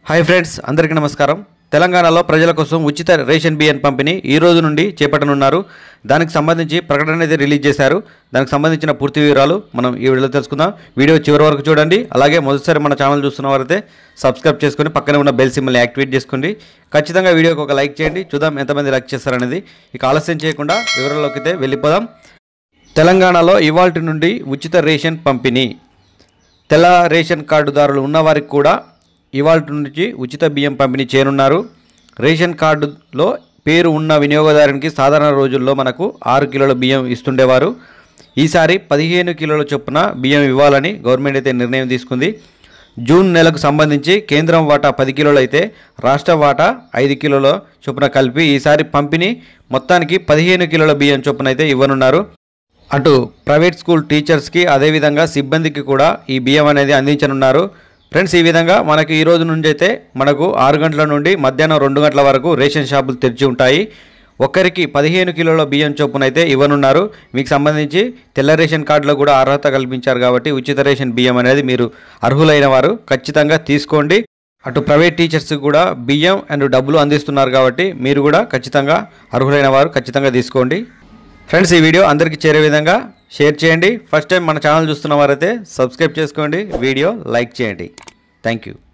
hi friends అందరికీ నమస్కారం తెలంగాణలో ప్రజల కోసం ఉచిత రేషన్ బియ్యం పంపిణీ ఈ రోజు నుండి చేపట్టనున్నారు దానికి సంబంధించి ప్రకటన అనేది రిలీజ్ చేశారు దానికి సంబంధించిన పూర్తి వివరాలు మనం ఈ వీడియోలో తెలుసుకుందాం వీడియో చివరి వరకు చూడండి అలాగే మొదటిసారి మన ఛానల్ చూస్తున్న వారైతే సబ్స్క్రైబ్ చేసుకొని పక్కనే ఉన్న బెల్ సింబల్ని యాక్టివేట్ చేసుకోండి ఖచ్చితంగా వీడియోకి ఒక లైక్ చేయండి చూద్దాం ఎంతమంది లైక్ చేస్తారనేది ఇక ఆలస్యం చేయకుండా వివరాల్లోకి అయితే వెళ్ళిపోదాం తెలంగాణలో ఇవాల్టి నుండి ఉచిత రేషన్ పంపిణీ తెల్ల రేషన్ కార్డుదారులు ఉన్నవారికి కూడా ఇవాళ నుంచి ఉచిత బియ్యం పంపిణీ చేయనున్నారు రేషన్ కార్డులో పేరు ఉన్న వినియోగదారునికి సాధారణ రోజుల్లో మనకు ఆరు కిలోల బియ్యం ఇస్తుండేవారు ఈసారి పదిహేను కిలోల చొప్పున బియ్యం ఇవ్వాలని గవర్నమెంట్ అయితే నిర్ణయం తీసుకుంది జూన్ నెలకు సంబంధించి కేంద్రం వాటా పది కిలోలు అయితే రాష్ట్ర వాటా ఐదు కిలోల చొప్పున కలిపి ఈసారి పంపిణీ మొత్తానికి పదిహేను కిలోల బియ్యం చొప్పున అయితే ఇవ్వనున్నారు అటు ప్రైవేట్ స్కూల్ టీచర్స్కి అదేవిధంగా సిబ్బందికి కూడా ఈ బియ్యం అనేది అందించనున్నారు ఫ్రెండ్స్ ఈ విధంగా మనకి ఈ రోజు నుంచి అయితే మనకు ఆరు గంటల నుండి మధ్యాహ్నం రెండు గంటల వరకు రేషన్ షాపులు తెరిచి ఉంటాయి ఒక్కరికి పదిహేను కిలోల బియ్యం చొప్పున అయితే ఇవ్వనున్నారు మీకు సంబంధించి తెల్ల రేషన్ కార్డులో కూడా అర్హత కల్పించారు కాబట్టి ఉచిత రేషన్ బియ్యం అనేది మీరు అర్హులైన వారు ఖచ్చితంగా తీసుకోండి అటు ప్రైవేట్ టీచర్స్ కూడా బియ్యం అండ్ డబ్బులు అందిస్తున్నారు కాబట్టి మీరు కూడా ఖచ్చితంగా అర్హులైన వారు ఖచ్చితంగా తీసుకోండి ఫ్రెండ్స్ ఈ వీడియో అందరికీ చేరే విధంగా షేర్ చేయండి ఫస్ట్ టైం మన ఛానల్ చూస్తున్న వారైతే సబ్స్క్రైబ్ చేసుకోండి వీడియో లైక్ చేయండి థ్యాంక్ యూ